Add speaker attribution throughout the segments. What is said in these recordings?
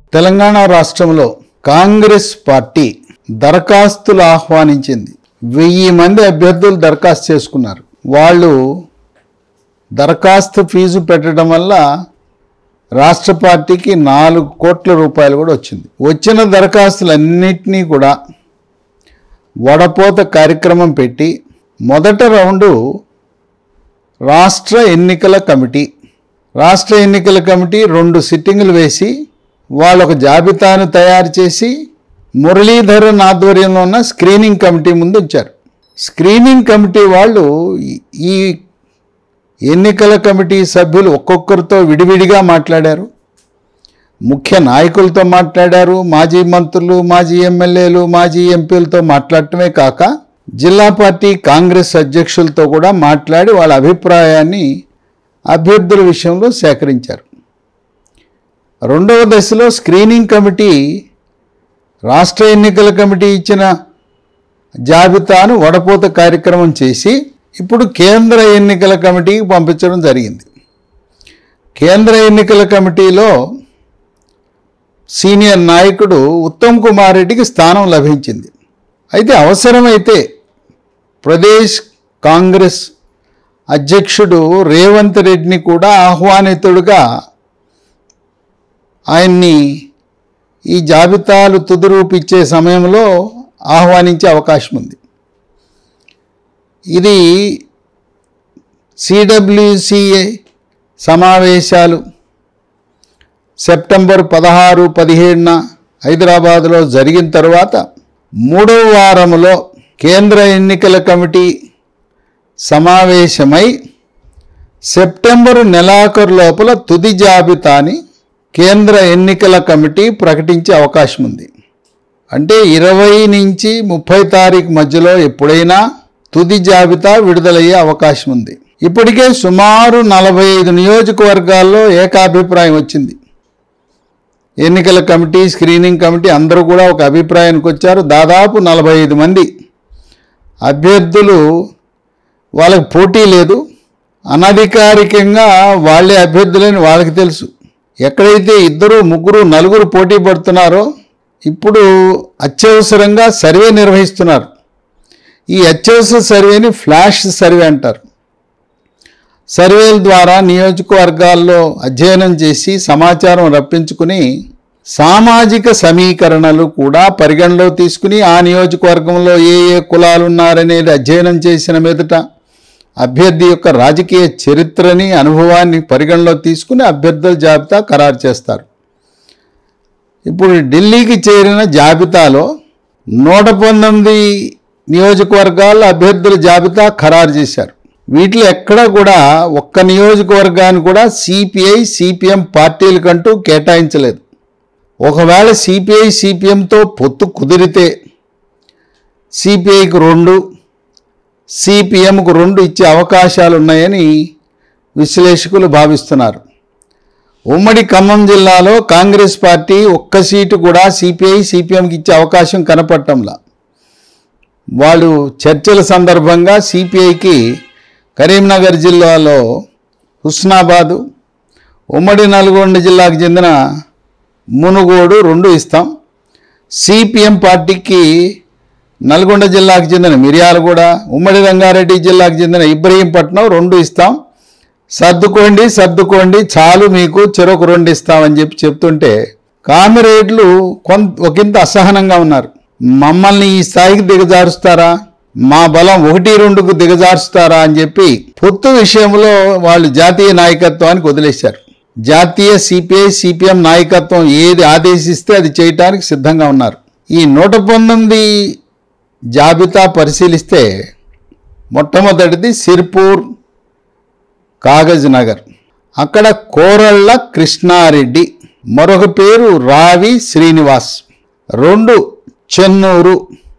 Speaker 1: తెలంగాణ రాష్ట్రంలో కాంగ్రెస్ పార్టీ దరఖాస్తులు ఆహ్వానించింది వెయ్యి మంది అభ్యర్థులు దరఖాస్తు చేసుకున్నారు వాళ్ళు దరఖాస్తు ఫీజు పెట్టడం వల్ల రాష్ట్ర పార్టీకి నాలుగు కోట్ల రూపాయలు కూడా వచ్చింది వచ్చిన దరఖాస్తులన్నింటినీ కూడా వడపోత కార్యక్రమం పెట్టి మొదట రౌండు రాష్ట్ర ఎన్నికల కమిటీ రాష్ట్ర ఎన్నికల కమిటీ రెండు సిట్టింగులు వేసి వాళ్ళు ఒక జాబితాను తయారు చేసి మురళీధరన్ ఆధ్వర్యంలో ఉన్న స్క్రీనింగ్ కమిటీ ముందు ఉంచారు స్క్రీనింగ్ కమిటీ వాళ్ళు ఈ- ఈ ఎన్నికల కమిటీ సభ్యులు ఒక్కొక్కరితో విడివిడిగా మాట్లాడారు ముఖ్య నాయకులతో మాట్లాడారు మాజీ మంత్రులు మాజీ ఎమ్మెల్యేలు మాజీ ఎంపీలతో మాట్లాడటమే కాక జిల్లా పార్టీ కాంగ్రెస్ అధ్యక్షులతో కూడా మాట్లాడి వాళ్ళ అభిప్రాయాన్ని అభ్యర్థుల విషయంలో సేకరించారు రెండవ దశలో స్క్రీనింగ్ కమిటీ రాష్ట్ర ఎన్నికల కమిటీ ఇచ్చిన జాబితాను వడపోత కార్యక్రమం చేసి ఇప్పుడు కేంద్ర ఎన్నికల కమిటీకి పంపించడం జరిగింది కేంద్ర ఎన్నికల కమిటీలో సీనియర్ నాయకుడు ఉత్తమ్ కుమార్ రెడ్డికి స్థానం లభించింది అయితే అవసరమైతే ప్రదేశ్ కాంగ్రెస్ అధ్యక్షుడు రేవంత్ రెడ్డిని కూడా ఆహ్వానితుడుగా ఆయన్ని ఈ జాబితాలు తుదురూపిచ్చే సమయంలో ఆహ్వానించే అవకాశం ఉంది ఇది సిడబ్ల్యూసిఏ సమావేశాలు సెప్టెంబర్ పదహారు పదిహేడున హైదరాబాదులో జరిగిన తర్వాత మూడవ వారంలో కేంద్ర ఎన్నికల కమిటీ సమావేశమై సెప్టెంబరు నెలాఖరు లోపల తుది జాబితాని కేంద్ర ఎన్నికల కమిటీ ప్రకటించే అవకాశం ఉంది అంటే ఇరవై నుంచి ముప్పై తారీఖు మధ్యలో ఎప్పుడైనా తుది జాబితా విడుదలయ్యే అవకాశం ఉంది ఇప్పటికే సుమారు నలభై ఐదు నియోజకవర్గాల్లో ఏకాభిప్రాయం వచ్చింది ఎన్నికల కమిటీ స్క్రీనింగ్ కమిటీ అందరూ కూడా ఒక అభిప్రాయానికి వచ్చారు దాదాపు నలభై ఐదు మంది అభ్యర్థులు వాళ్ళకి పోటీ లేదు అనధికారికంగా వాళ్ళే అభ్యర్థులని వాళ్ళకి తెలుసు ఎక్కడైతే ఇద్దరు ముగ్గురు నలుగురు పోటీ పడుతున్నారో ఇప్పుడు అత్యవసరంగా సర్వే నిర్వహిస్తున్నారు ఈ అత్యవసర సర్వేని ఫ్లాష్ సర్వే అంటారు సర్వేల ద్వారా నియోజకవర్గాల్లో అధ్యయనం చేసి సమాచారం రప్పించుకుని సామాజిక సమీకరణలు కూడా పరిగణలో తీసుకుని ఆ నియోజకవర్గంలో ఏ ఏ కులాలు ఉన్నారనేది అధ్యయనం చేసిన మీదట అభ్యర్థి యొక్క రాజకీయ చరిత్రని అనుభవాన్ని పరిగణలో తీసుకుని అభ్యర్థుల జాబితా ఖరారు చేస్తారు ఇప్పుడు ఢిల్లీకి చేరిన జాబితాలో నూట పంతొమ్మిది నియోజకవర్గాల అభ్యర్థుల జాబితా ఖరారు చేశారు వీటిలో ఎక్కడా కూడా ఒక్క నియోజకవర్గాన్ని కూడా సిపిఐ సిపిఎం పార్టీలకంటూ కేటాయించలేదు ఒకవేళ సిపిఐ సిపిఎంతో పొత్తు కుదిరితే సిపిఐకి రెండు సిపిఎంకు రెండు ఇచ్చే అవకాశాలు ఉన్నాయని విశ్లేషకులు భావిస్తున్నారు ఉమ్మడి ఖమ్మం జిల్లాలో కాంగ్రెస్ పార్టీ ఒక్క సీటు కూడా సిపిఐ సిపిఎంకి ఇచ్చే అవకాశం కనపడటంలా వాళ్ళు చర్చల సందర్భంగా సిపిఐకి కరీంనగర్ జిల్లాలో హుస్నాబాదు ఉమ్మడి నల్గొండ జిల్లాకు చెందిన మునుగోడు రెండు ఇస్తాం సిపిఎం పార్టీకి నల్గొండ జిల్లాకు చెందిన మిర్యాలగూడ ఉమ్మడి రంగారెడ్డి జిల్లాకు చెందిన ఇబ్రహీంపట్నం రెండు ఇస్తాం సర్దుకోండి సర్దుకోండి చాలు మీకు చెరొక రెండు ఇస్తామని చెప్పి చెప్తుంటే కామిరేడ్లు కొంత ఒకంత అసహనంగా ఉన్నారు మమ్మల్ని ఈ స్థాయికి దిగజారుస్తారా మా బలం ఒకటి రెండుకు దిగజారుస్తారా అని చెప్పి పొత్తు విషయంలో వాళ్ళు జాతీయ నాయకత్వానికి వదిలేశారు జాతీయ సిపిఐ సిపిఎం నాయకత్వం ఏది ఆదేశిస్తే అది చేయటానికి సిద్ధంగా ఉన్నారు ఈ నూట పంతొమ్మిది జాబితా పరిశీలిస్తే మొట్టమొదటిది సిర్పూర్ కాగజ్ నగర్ అక్కడ కోరళ్ళ కృష్ణారెడ్డి మరొక పేరు రావి శ్రీనివాస్ రెండు చెన్నూరు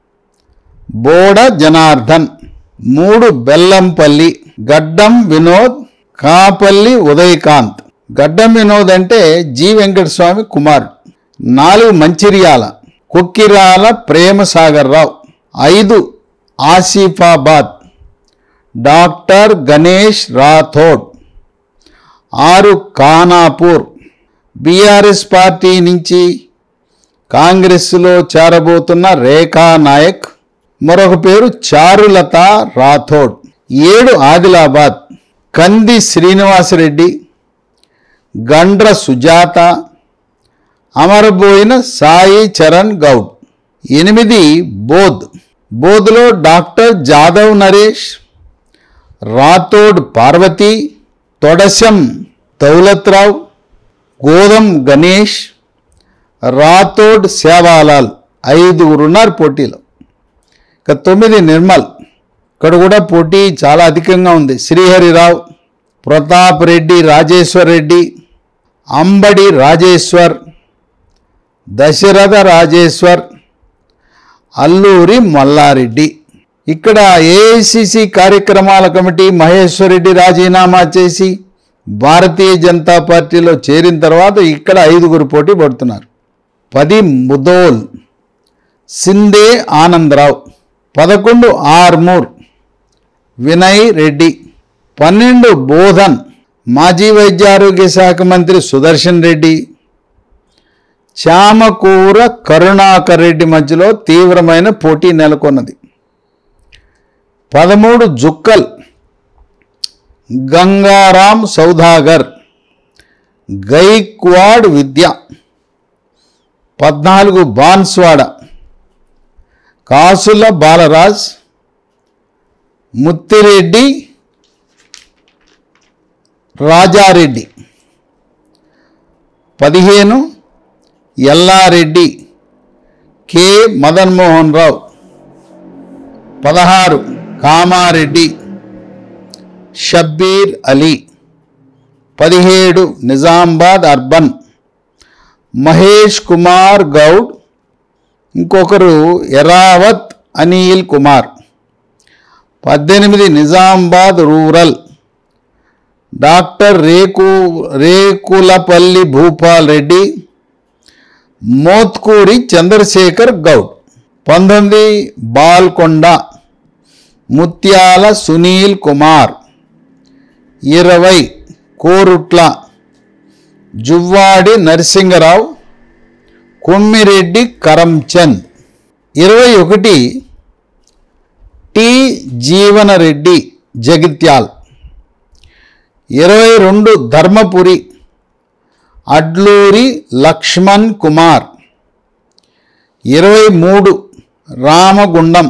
Speaker 1: బోడ జనార్దన్ మూడు బెల్లంపల్లి గడ్డం వినోద్ కాపల్లి ఉదయకాంత్ గడ్డం వినోద్ అంటే జి వెంకటస్వామి కుమార్ నాలుగు మంచిర్యాల కుక్కిరాల ప్రేమసాగర్ రావు ఐదు ఆసిఫాబాద్ డాక్టర్ గణేష్ రాథోడ్ ఆరు ఖానాపూర్ బీఆర్ఎస్ పార్టీ నుంచి కాంగ్రెస్లో చేరబోతున్న రేఖా నాయక్ మరొక పేరు చారులత రాథోడ్ ఏడు ఆదిలాబాద్ కంది శ్రీనివాసరెడ్డి గండ్ర సుజాత అమరబోయిన సాయి చరణ్ గౌడ్ ఎనిమిది బోధ్ బోధ్లో డాక్టర్ జాదవ్ నరేష్ రాథోడ్ పార్వతి తొడశం దౌలత్రావు గోదం గణేష్ రాథోడ్ సేవాలాల్ ఐదుగురు ఉన్నారు పోటీలో ఇక తొమ్మిది నిర్మల్ ఇక్కడ కూడా పోటీ చాలా అధికంగా ఉంది శ్రీహరిరావు ప్రతాప్ రెడ్డి రాజేశ్వర్ రెడ్డి అంబడి రాజేశ్వర్ దశరథ రాజేశ్వర్ అల్లూరి మల్లారెడ్డి ఇక్కడ ఏఐసిసి కార్యక్రమాల కమిటీ మహేశ్వర్ రెడ్డి రాజీనామా చేసి భారతీయ జనతా పార్టీలో చేరిన తర్వాత ఇక్కడ ఐదుగురు పోటీ పడుతున్నారు పది ముదోల్ సిందే ఆనందరావు పదకొండు ఆర్మూర్ వినయ్ రెడ్డి పన్నెండు బోధన్ మాజీ వైద్య ఆరోగ్య శాఖ మంత్రి సుదర్శన్ రెడ్డి చామకూర కరుణాకర్ రెడ్డి మధ్యలో తీవ్రమైన పోటీ నెలకొన్నది పదమూడు జుక్కల్ గంగారాం సౌదాగర్ గైక్వాడ్ విద్య పద్నాలుగు బాన్స్వాడ కాసుల బాలరాజ్ ముత్తిరెడ్డి రాజారెడ్డి పదిహేను ఎల్లారెడ్డి కె మదన్మోహన్ రావు పదహారు కామారెడ్డి షబ్బీర్ అలీ పదిహేడు నిజామాబాద్ అర్బన్ మహేష్ కుమార్ గౌడ్ ఇంకొకరు ఎరావత్ అనిల్ కుమార్ పద్దెనిమిది నిజామాబాద్ రూరల్ డాక్టర్ రేకు రేకులపల్లి భూపాల్ రెడ్డి మోత్కూరి చంద్రశేఖర్ గౌడ్ పంతొమ్మిది బాల్కొండ ముత్యాల సునీల్ కుమార్ ఇరవై కోరుట్ల జువ్వాడి నరసింగరావు కొమ్మిరెడ్డి కరంచంద్ ఇరవై ఒకటి టి జీవనరెడ్డి జగిత్యాల్ ఇరవై రెండు ధర్మపురి అడ్లూరి లక్ష్మణ్ కుమార్ ఇరవై మూడు రామగుండం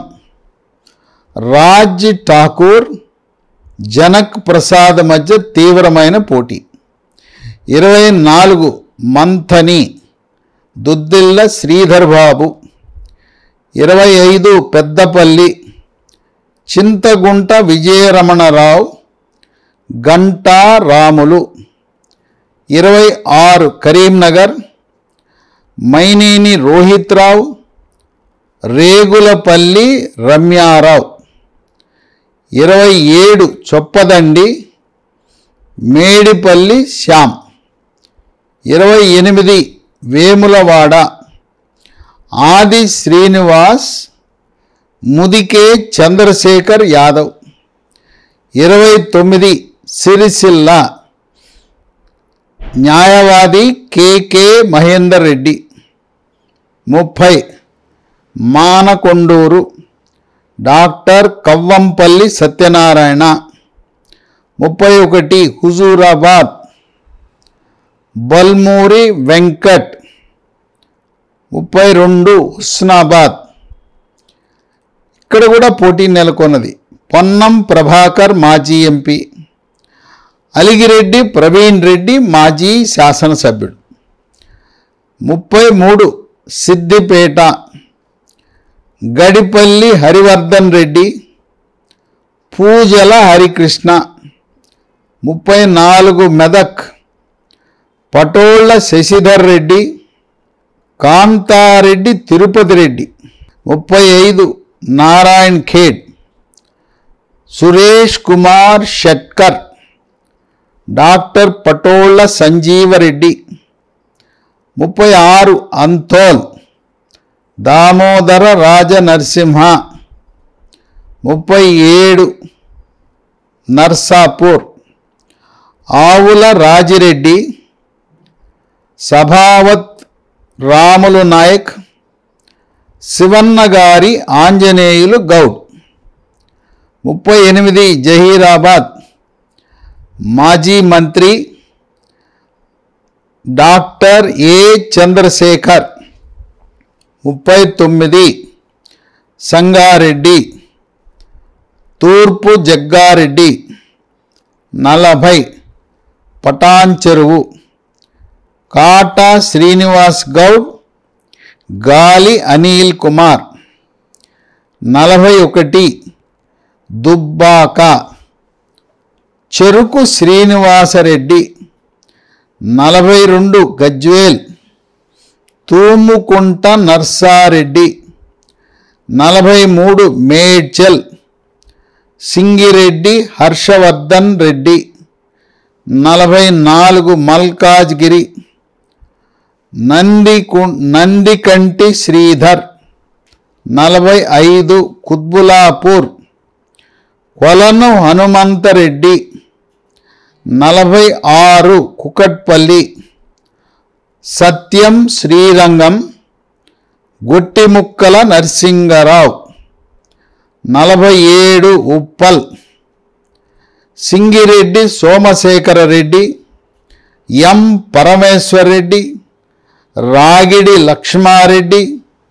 Speaker 1: రాజ్ ఠాకూర్ జనక్ ప్రసాద్ మధ్య తీవ్రమైన పోటీ ఇరవై నాలుగు మంథని దుద్దిల్ల శ్రీధర్ బాబు ఇరవై ఐదు పెద్దపల్లి చింతగుంట విజయరమణరావు గంటా రాములు ఇరవై ఆరు కరీంనగర్ మైనేని రోహిత్ రావు రేగులపల్లి రమ్యారావు ఇరవై ఏడు చొప్పదండి మేడిపల్లి శ్యామ్ ఇరవై ఎనిమిది వేములవాడ ఆది శ్రీనివాస్ ముదికే చంద్రశేఖర్ యాదవ్ ఇరవై తొమ్మిది సిరిసిల్ల న్యాయవాది కేకే మహేందర్ రెడ్డి ముప్పై మానకొండూరు డాక్టర్ కవ్వంపల్లి సత్యనారాయణ ముప్పై ఒకటి హుజూరాబాద్ బల్మూరి వెంకట్ ముప్పై రెండు హుస్నాబాద్ ఇక్కడ కూడా పోటీ నెలకొన్నది పొన్నం ప్రభాకర్ మాజీ ఎంపీ అలిగిరెడ్డి ప్రవీణ్ రెడ్డి మాజీ శాసనసభ్యుడు ముప్పై మూడు సిద్దిపేట గడిపల్లి హరివర్ధన్ రెడ్డి పూజల హరికృష్ణ ముప్పై నాలుగు మెదక్ పటోళ్ల శశిధర్ రెడ్డి కాంతారెడ్డి తిరుపతి రెడ్డి ముప్పై ఐదు నారాయణ్ ఖేడ్ సురేష్ కుమార్ షట్కర్ డాక్టర్ పటోళ్ల సంజీవరెడ్డి ముప్పై ఆరు అంతోల్ దామోదర రాజ నరసింహ ముప్పై ఏడు నర్సాపూర్ ఆవుల రాజిరెడ్డి సభావత్ రాములు నాయక్ శివన్న గారి ఆంజనేయులు గౌడ్ ముప్పై ఎనిమిది జహీరాబాద్ మాజీ మంత్రి డాక్టర్ ఏ చంద్రశేఖర్ ముప్పై తొమ్మిది సంగారెడ్డి తూర్పు జగ్గారెడ్డి నలభై పటాన్ చెరువు కాటా శ్రీనివాస్ గౌడ్ గాలి అనిల్ కుమార్ నలభై ఒకటి దుబ్బాక చెరుకు శ్రీనివాసరెడ్డి నలభై రెండు గజ్వేల్ తూముకుంట నర్సారెడ్డి నలభై మూడు మేడ్చల్ సింగిరెడ్డి హర్షవర్ధన్ రెడ్డి నలభై నాలుగు మల్కాజ్గిరి నందికు నందికంటి శ్రీధర్ నలభై ఐదు కుత్బులాపూర్ కొలను హనుమంతరెడ్డి నలభై ఆరు కుకట్పల్లి సత్యం శ్రీరంగం గొట్టిముక్కల నరసింగరావు నలభై ఏడు ఉప్పల్ సింగిరెడ్డి సోమశేఖర రెడ్డి ఎం పరమేశ్వర్ రెడ్డి రాగిడి లక్ష్మారెడ్డి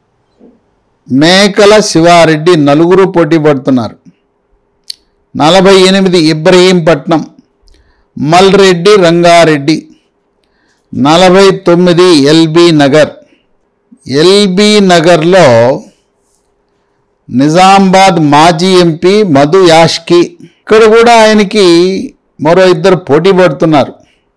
Speaker 1: మేకల శివారెడ్డి నలుగురు పోటీ పడుతున్నారు నలభై ఎనిమిది ఇబ్రహీంపట్నం మల్రెడ్డి రంగారెడ్డి నలభై తొమ్మిది ఎల్బీ నగర్ ఎల్బీ నగర్లో నిజామాబాద్ మాజీ ఎంపీ మధు యాష్కి ఇక్కడ కూడా ఆయనకి మరో ఇద్దరు పోటీ పడుతున్నారు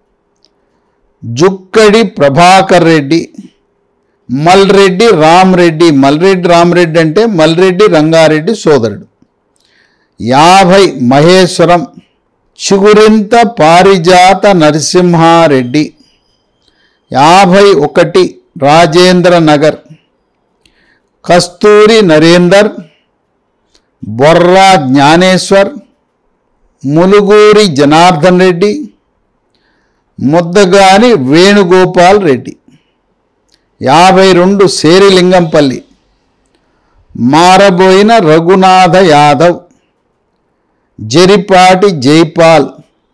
Speaker 1: జుక్కడి ప్రభాకర్ రెడ్డి మల్రెడ్డి రామ్రెడ్డి మల్రెడ్డి రామ్రెడ్డి అంటే మల్రెడ్డి రంగారెడ్డి సోదరుడు యాభై మహేశ్వరం చిగురింత పారిజాత నరసింహారెడ్డి యాభై ఒకటి రాజేంద్ర నగర్ కస్తూరి నరేందర్ బొర్రా జ్ఞానేశ్వర్ ములుగూరి జనార్దన్ రెడ్డి ముద్దగాని వేణుగోపాల్ రెడ్డి యాభై రెండు శేరిలింగంపల్లి మారబోయిన రఘునాథ యాదవ్ జరిపాటి జైపాల్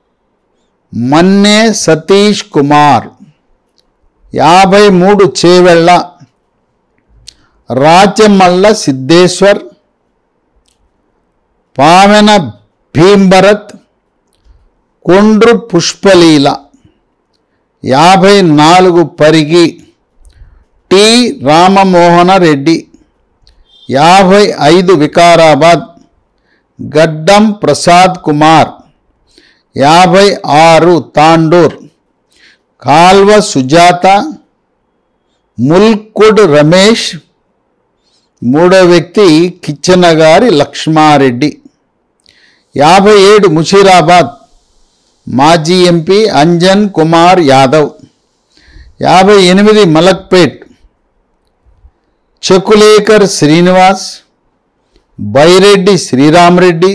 Speaker 1: మన్నే సతీష్ కుమార్ యాభై మూడు చేవెళ్ళ రాచమల్ల సిద్ధేశ్వర్ పామెన భీంభరత్ కొండ్రు పుష్పలీల యాభై నాలుగు పరిగి టి రామమోహన రెడ్డి యాభై ఐదు వికారాబాద్ గడ్డం ప్రసాద్ కుమార్ యాభై ఆరు తాండూర్ కాల్వ సుజాత ముల్కుడ్ రమేష్ మూడో వ్యక్తి కిచ్చనగారి లక్ష్మారెడ్డి యాభై ఏడు ముషీరాబాద్ మాజీ ఎంపీ అంజన్ కుమార్ యాదవ్ యాభై ఎనిమిది మలక్పేట్ చకులేకర్ శ్రీనివాస్ బైరెడ్డి శ్రీరామరెడ్డి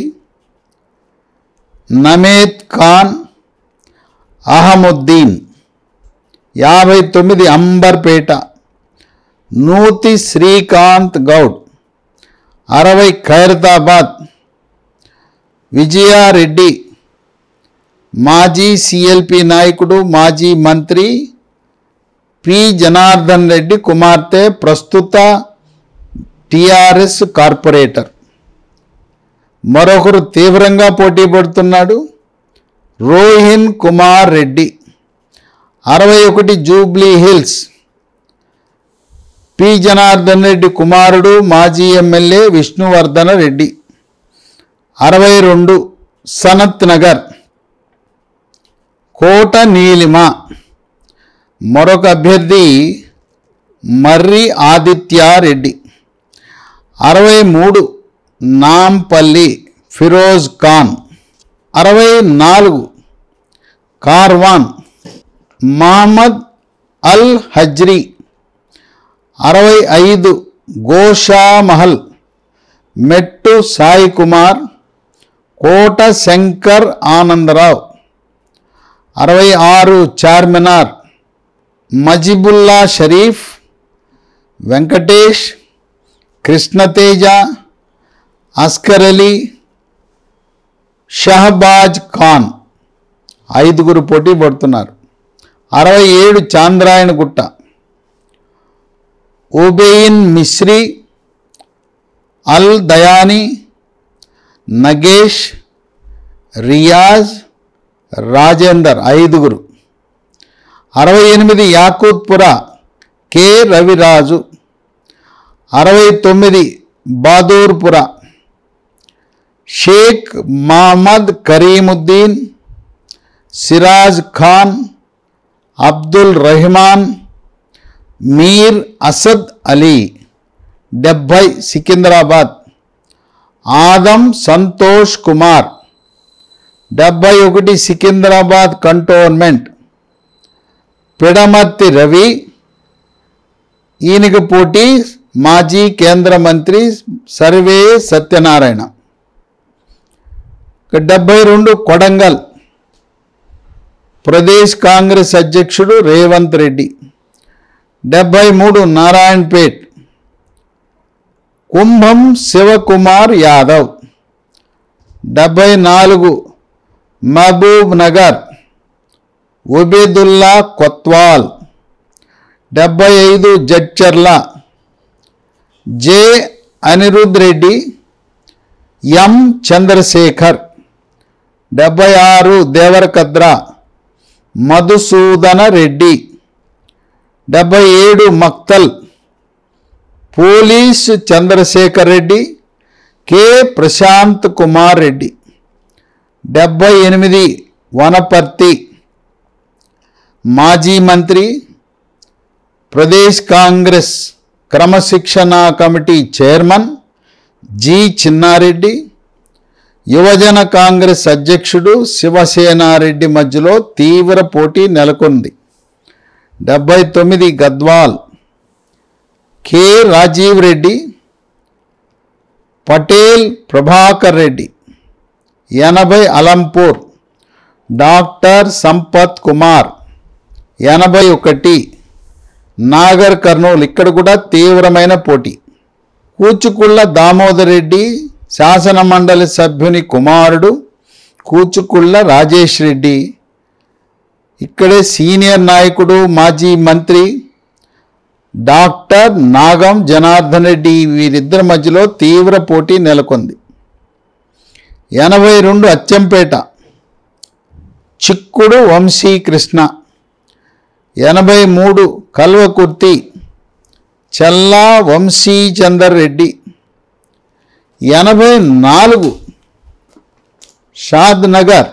Speaker 1: నమేద్ ఖాన్ అహముద్దీన్ యాభై తొమ్మిది అంబర్పేట నూతి శ్రీకాంత్ గౌడ్ అరవై ఖైరతాబాద్ విజయారెడ్డి మాజీ సిఎల్పి నాయకుడు మాజీ మంత్రి పి జనార్దన్ రెడ్డి కుమార్తె ప్రస్తుత టిఆర్ఎస్ కార్పొరేటర్ మరొకరు తీవ్రంగా పోటీ పడుతున్నాడు రోహిన్ కుమార్ రెడ్డి అరవై ఒకటి Jubilee Hills P Janardhan Reddy కుమారుడు మాజీ ఎమ్మెల్యే విష్ణువర్ధన రెడ్డి అరవై రెండు సనత్ నగర్ కోట నీలిమ మరొక అభ్యర్థి మర్రి ఆదిత్యారెడ్డి అరవై మూడు నాంపల్లి ఫిరోజ్ ఖాన్ అరవై నాలుగు కార్వాన్ మహమ్మద్ అల్ హజ్రీ అరవై ఐదు గోషామహల్ మెట్టు సాయి కుమార్ కోట శంకర్ ఆనందరావు అరవై ఆరు చార్మినార్ మజిబుల్లా షరీఫ్ వెంకటేష్ కృష్ణతేజ అస్కర్ అలీ షహబాజ్ ఖాన్ ఐదుగురు పోటీ పడుతున్నారు అరవై ఏడు చాంద్రాయణ గుట్ట ఓబెయిన్ మిశ్రీ అల్ దయానీ నగేష్ రియాజ్ రాజేందర్ ఐదుగురు అరవై ఎనిమిది యాకూత్పుర కె రవిరాజు అరవై తొమ్మిది బాదూర్పుర షేక్ మహమ్మద్ కరీముద్దీన్ సిరాజ్ ఖాన్ అబ్దుల్ రెహమాన్ మీర్ అసద్ అలీ డెబ్భై సికింద్రాబాద్ ఆదం సంతోష్ కుమార్ డెబ్భై ఒకటి సికింద్రాబాద్ కంటోన్మెంట్ పిడమర్తి రవి ఈయనకి పోటీ మాజీ కేంద్ర మంత్రి సర్వే సత్యనారాయణ ఇక డెబ్బై రెండు కొడంగల్ ప్రదేశ్ కాంగ్రెస్ అధ్యక్షుడు రేవంత్ రెడ్డి డెబ్బై మూడు నారాయణపేట్ కుంభం శివకుమార్ యాదవ్ డెబ్బై నాలుగు మహబూబ్ నగర్ ఉబేదుల్లా కొత్వాల్ డెబ్బై ఐదు జడ్చర్ల జె అనిరుద్ రెడ్డి ఎం చంద్రశేఖర్ డెబ్బై ఆరు దేవరకద్ర మధుసూదన రెడ్డి డెబ్బై ఏడు మక్తల్ పోలీస్ చంద్రశేఖర్ రెడ్డి కె ప్రశాంత్ కుమార్ రెడ్డి డెబ్బై ఎనిమిది వనపర్తి మాజీ మంత్రి ప్రదేశ్ కాంగ్రెస్ క్రమశిక్షణ కమిటీ చైర్మన్ జి చిన్నారెడ్డి యువజన కాంగ్రెస్ అధ్యక్షుడు శివసేనారెడ్డి మధ్యలో తీవ్ర పోటీ నెలకొంది డెబ్బై తొమ్మిది గద్వాల్ కె రాజీవ్ రెడ్డి పటేల్ ప్రభాకర్ రెడ్డి ఎనభై అలంపూర్ డాక్టర్ సంపత్ కుమార్ ఎనభై ఒకటి నాగర్ కర్నూలు ఇక్కడ కూడా తీవ్రమైన పోటీ కూచుకుళ్ళ దామోదర్ రెడ్డి శాసన మండలి సభ్యుని కుమారుడు కూచుకుళ్ళ రాజేష్ రెడ్డి ఇక్కడే సీనియర్ నాయకుడు మాజీ మంత్రి డాక్టర్ నాగం జనార్దన్ రెడ్డి వీరిద్దరి మధ్యలో తీవ్ర పోటీ నెలకొంది ఎనభై రెండు అచ్చంపేట చిక్కుడు వంశీకృష్ణ ఎనభై మూడు కల్వకుర్తి చల్లా వంశీచందర్ రెడ్డి ఎనభై నాలుగు షాద్ నగర్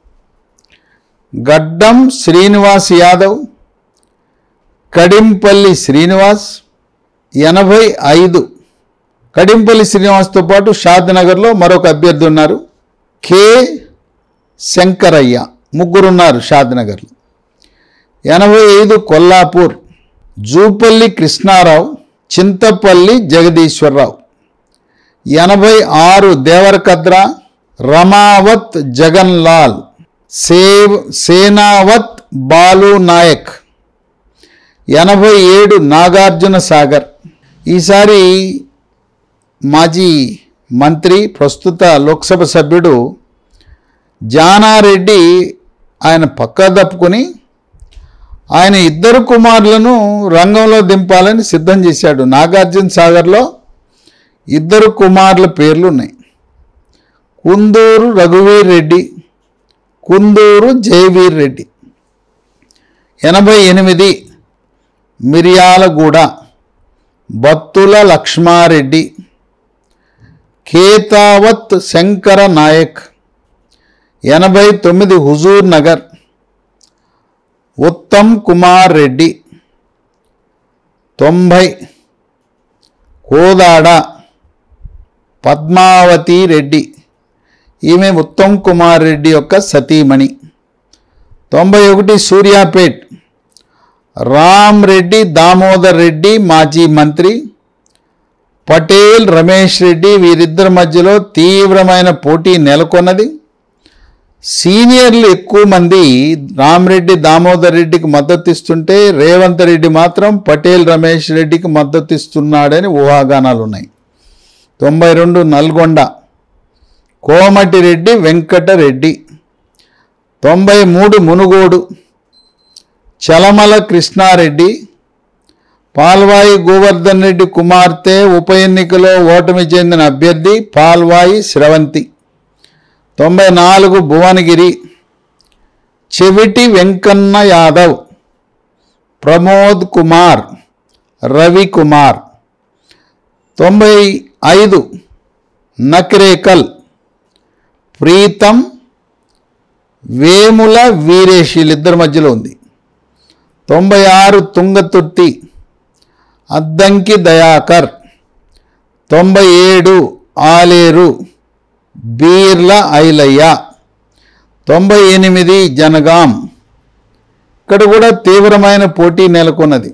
Speaker 1: గడ్డం శ్రీనివాస్ యాదవ్ కడింపల్లి శ్రీనివాస్ ఎనభై ఐదు కడింపల్లి శ్రీనివాస్తో పాటు షాద్ నగర్లో మరొక అభ్యర్థి ఉన్నారు కె శంకరయ్య ముగ్గురున్నారు షాద్ నగర్లో ఎనభై ఐదు కొల్లాపూర్ జూపల్లి కృష్ణారావు చింతపల్లి జగదీశ్వరరావు ఎనభై ఆరు దేవరకద్ర రమావత్ జగన్ లాల్ సేవ్ సేనావత్ బాలు నాయక్ ఎనభై ఏడు నాగార్జున సాగర్ ఈసారి మాజీ మంత్రి ప్రస్తుత లోక్సభ సభ్యుడు జానారెడ్డి ఆయన పక్క తప్పుకొని ఆయన ఇద్దరు కుమారులను రంగంలో దింపాలని సిద్ధం చేశాడు నాగార్జున సాగర్లో ఇద్దరు కుమారుల పేర్లు ఉన్నాయి కుందూరు రఘువీర్ రెడ్డి కుందూరు జయవీర్ రెడ్డి ఎనభై ఎనిమిది మిరియాలగూడ బత్తుల లక్ష్మారెడ్డి కేతావత్ శంకర నాయక్ ఎనభై తొమ్మిది హుజూర్ నగర్ ఉత్తమ్ కుమార్ రెడ్డి తొంభై కోదాడ పద్మావతి రెడ్డి ఈమె ఉత్తమ్ కుమార్ రెడ్డి యొక్క సతీమణి తొంభై ఒకటి సూర్యాపేట్ రామ్ రెడ్డి దామోదర్ రెడ్డి మాజీ మంత్రి పటేల్ రమేష్ రెడ్డి వీరిద్దరి మధ్యలో తీవ్రమైన పోటీ నెలకొన్నది సీనియర్లు ఎక్కువ మంది రామరెడ్డి దామోదర్ రెడ్డికి మద్దతు ఇస్తుంటే రేవంత్ రెడ్డి మాత్రం పటేల్ రమేష్ రెడ్డికి మద్దతు ఇస్తున్నాడని ఊహాగానాలు ఉన్నాయి తొంభై రెండు నల్గొండ కోమటిరెడ్డి వెంకటరెడ్డి తొంభై మూడు మునుగోడు చలమల కృష్ణారెడ్డి పాల్వాయి గోవర్ధన్ రెడ్డి కుమార్తె ఉప ఎన్నికలో ఓటమి చెందిన అభ్యర్థి పాల్వాయి శ్రవంతి తొంభై నాలుగు భువనగిరి చెవిటి వెంకన్న యాదవ్ ప్రమోద్ కుమార్ రవి కుమార్ తొంభై ఐదు నక్రేకల్ ప్రీతం వేముల వీరేష్ వీళ్ళిద్దరి మధ్యలో ఉంది తొంభై ఆరు తుంగతుర్తి అద్దంకి దయాకర్ తొంభై ఏడు ఆలేరు బీర్ల ఐలయ్య తొంభై ఎనిమిది జనగాం ఇక్కడ కూడా తీవ్రమైన పోటీ నెలకొన్నది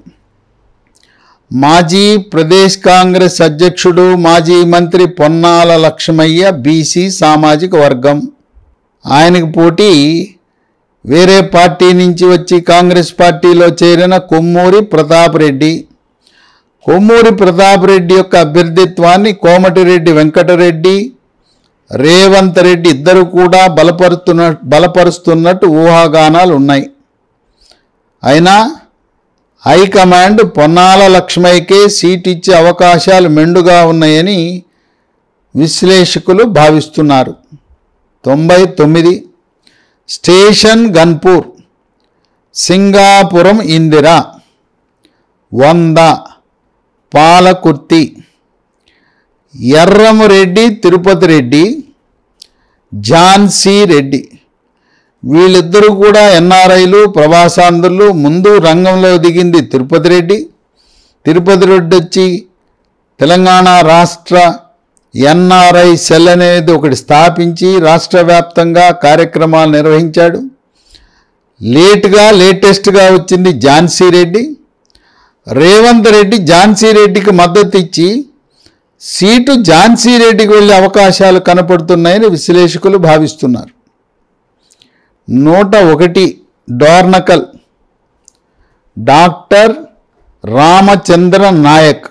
Speaker 1: మాజీ ప్రదేశ్ కాంగ్రెస్ అధ్యక్షుడు మాజీ మంత్రి పొన్నాల లక్ష్మయ్య బీసీ సామాజిక వర్గం ఆయనకు పోటీ వేరే పార్టీ నుంచి వచ్చి కాంగ్రెస్ పార్టీలో చేరిన కొమ్మూరి ప్రతాప్ రెడ్డి కొమ్మూరి ప్రతాప్ రెడ్డి యొక్క అభ్యర్థిత్వాన్ని కోమటిరెడ్డి వెంకటరెడ్డి రేవంత్ రెడ్డి ఇద్దరు కూడా బలపరుస్తున్న బలపరుస్తున్నట్టు ఊహాగానాలు ఉన్నాయి అయినా హైకమాండ్ పొన్నాల లక్ష్మయ్యకే సీట్ ఇచ్చే అవకాశాలు మెండుగా ఉన్నాయని విశ్లేషకులు భావిస్తున్నారు తొంభై తొమ్మిది స్టేషన్ గన్పూర్ సింగాపురం ఇందిరా వంద పాలకుర్తి ఎర్రమరెడ్డి తిరుపతి రెడ్డి ఝాన్సీ రెడ్డి వీళ్ళిద్దరూ కూడా ఎన్ఆర్ఐలు ప్రవాసాంధ్రులు ముందు రంగంలో దిగింది తిరుపతి రెడ్డి తిరుపతి రెడ్డి వచ్చి తెలంగాణ రాష్ట్ర ఎన్ఆర్ఐ సెల్ అనేది ఒకటి స్థాపించి రాష్ట్ర వ్యాప్తంగా కార్యక్రమాలు నిర్వహించాడు లేట్గా లేటెస్ట్గా వచ్చింది ఝాన్సీ రెడ్డి రేవంత్ రెడ్డి ఝాన్సీ రెడ్డికి మద్దతు ఇచ్చి సీటు ఝాన్సీ రెడ్డికి వెళ్ళే అవకాశాలు కనపడుతున్నాయని విశ్లేషకులు భావిస్తున్నారు నూట ఒకటి డోర్నకల్ డాక్టర్ రామచంద్ర నాయక్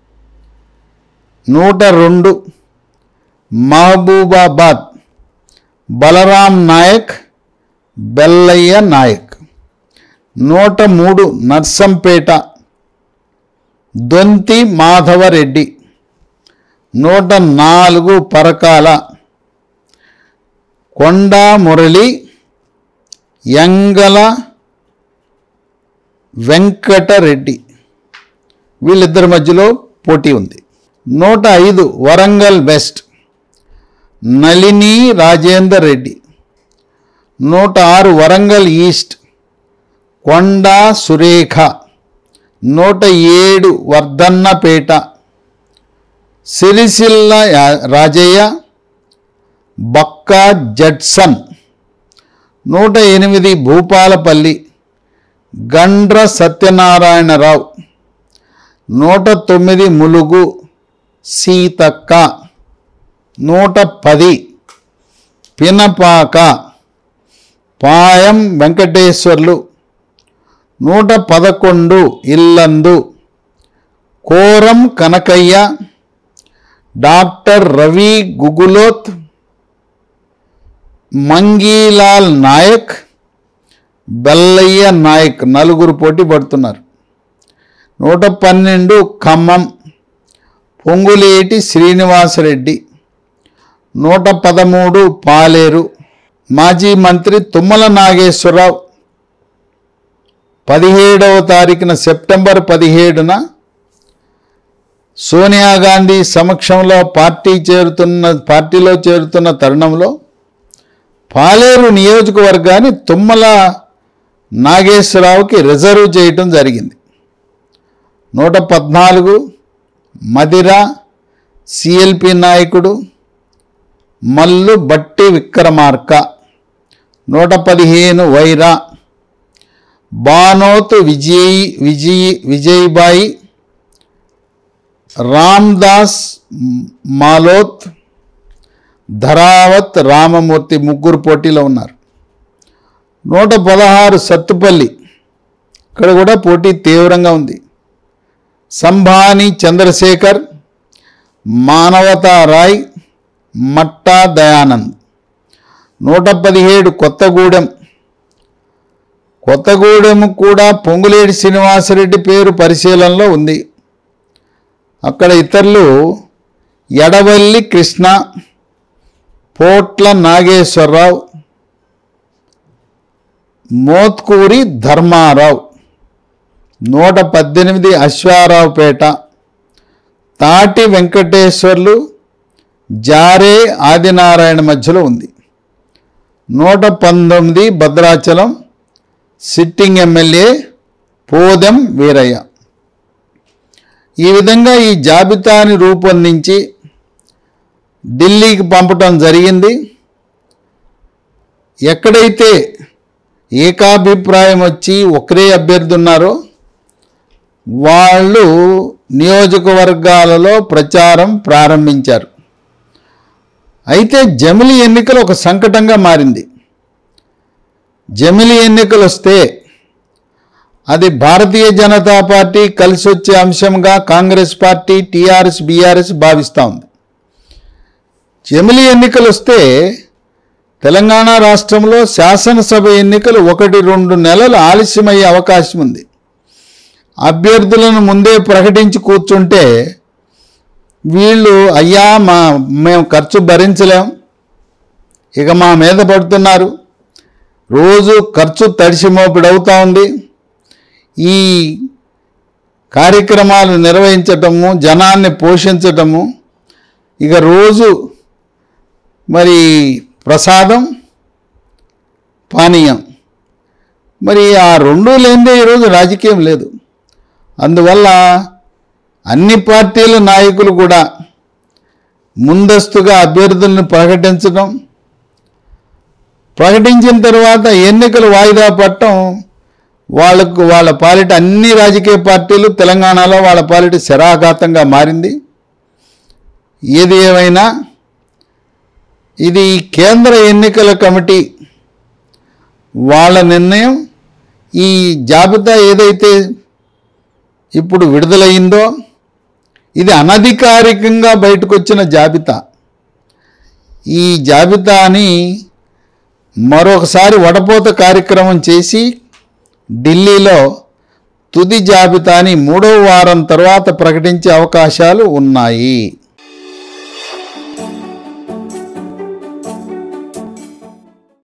Speaker 1: నూట రెండు మహబూబాబాద్ బలరాం నాయక్ బెల్లయ్య నాయక్ నూట మూడు నర్సంపేట దొంతి మాధవరెడ్డి నూట నాలుగు పరకాల కొండా మురళి యంగల వెంకటరెడ్డి వీళ్ళిద్దరి మధ్యలో పోటీ ఉంది నూట ఐదు వరంగల్ వెస్ట్ నళిని రాజేందర్ రెడ్డి నూట ఆరు వరంగల్ ఈస్ట్ కొండా సురేఖ నూట ఏడు వర్ధన్నపేట సిరిసిల్ల యా- రాజయ్య బక్కా జడ్సన్ నూట ఎనిమిది భూపాలపల్లి గండ్ర సత్యనారాయణరావు నూట తొమ్మిది ములుగు సీతక్క నూట పది పినపాక పాయం వెంకటేశ్వర్లు నూట పదకొండు ఇల్లందు కోరం కనకయ్య డాక్టర్ రవి గుగులోత్ మంగీలాల్ నాయక్ బెల్లయ్య నాయక్ నలుగురు పోటీ పడుతున్నారు నూట పన్నెండు ఖమ్మం పొంగులేటి శ్రీనివాసరెడ్డి నూట పదమూడు పాలేరు మాజీ మంత్రి తుమ్మల నాగేశ్వరరావు పదిహేడవ తారీఖున సెప్టెంబర్ పదిహేడున సోనియా గాంధీ సమక్షంలో పార్టీ చేరుతున్న పార్టీలో చేరుతున్న తరుణంలో పాలేరు నియోజకవర్గాన్ని తుమ్మల నాగేశ్వరరావుకి రిజర్వ్ చేయటం జరిగింది నూట పద్నాలుగు మదిర సిఎల్పి నాయకుడు మల్లు బట్టి విక్రమార్క నూట పదిహేను వైరా బానోత్ విజయ్ విజయ్ విజయ్బాయి రామ్దాస్ మాలోత్ ధరావత్ రామమూర్తి ముగ్గురు పోటీలో ఉన్నారు నూట పదహారు సత్తుపల్లి ఇక్కడ కూడా పోటీ తీవ్రంగా ఉంది సంభాని చంద్రశేఖర్ మానవతా రాయ్ మట్టా దయానంద్ నూట పదిహేడు కొత్తగూడెం కొత్తగూడెం కూడా పొంగులేటి శ్రీనివాసరెడ్డి పేరు పరిశీలనలో ఉంది అక్కడ ఇతరులు ఎడవల్లి కృష్ణ పోట్ల నాగేశ్వరరావు మోత్కూరి ధర్మారావు నూట పద్దెనిమిది అశ్వారావుపేట తాటి వెంకటేశ్వర్లు జారే ఆదినారాయణ మధ్యలో ఉంది నూట పంతొమ్మిది భద్రాచలం సిట్టింగ్ ఎమ్మెల్యే పోదెం వీరయ్య ఈ విధంగా ఈ జాబితాని రూపొందించి ఢిల్లీకి పంపటం జరిగింది ఎక్కడైతే ఏకాభిప్రాయం వచ్చి ఒకరే అభ్యర్థి ఉన్నారో వాళ్ళు నియోజకవర్గాలలో ప్రచారం ప్రారంభించారు అయితే జమిలి ఎన్నికలు ఒక సంకటంగా మారింది జమిలి ఎన్నికలు వస్తే అది భారతీయ జనతా పార్టీ కలిసి వచ్చే అంశంగా కాంగ్రెస్ పార్టీ టీఆర్ఎస్ బీఆర్ఎస్ భావిస్తూ ఉంది జమిలి ఎన్నికలు వస్తే తెలంగాణ రాష్ట్రంలో శాసనసభ ఎన్నికలు ఒకటి రెండు నెలలు ఆలస్యమయ్యే అవకాశం ఉంది అభ్యర్థులను ముందే ప్రకటించి కూర్చుంటే వీళ్ళు అయ్యా మా మేము ఖర్చు భరించలేం ఇక మా మీద పడుతున్నారు రోజు ఖర్చు తడిసి మోపిడవుతూ ఉంది ఈ కార్యక్రమాలు నిర్వహించటము జనాన్ని పోషించటము ఇక రోజు మరి ప్రసాదం పానీయం మరి ఆ రెండూ లేనిదే ఈరోజు రాజకీయం లేదు అందువల్ల అన్ని పార్టీల నాయకులు కూడా ముందస్తుగా అభ్యర్థులను ప్రకటించడం ప్రకటించిన తర్వాత ఎన్నికలు వాయిదా పట్టడం వాళ్ళకు వాళ్ళ పాలిట అన్ని రాజకీయ పార్టీలు తెలంగాణలో వాళ్ళ పాలిట శరాఘాతంగా మారింది ఏది ఏమైనా ఇది కేంద్ర ఎన్నికల కమిటీ వాళ్ళ నిర్ణయం ఈ జాబితా ఏదైతే ఇప్పుడు విడుదలయ్యిందో ఇది అనధికారికంగా బయటకు వచ్చిన జాబితా ఈ జాబితాని మరొకసారి వడపోత కార్యక్రమం చేసి ఢిల్లీలో తుది జాబితాని మూడో వారం తర్వాత ప్రకటించే అవకాశాలు ఉన్నాయి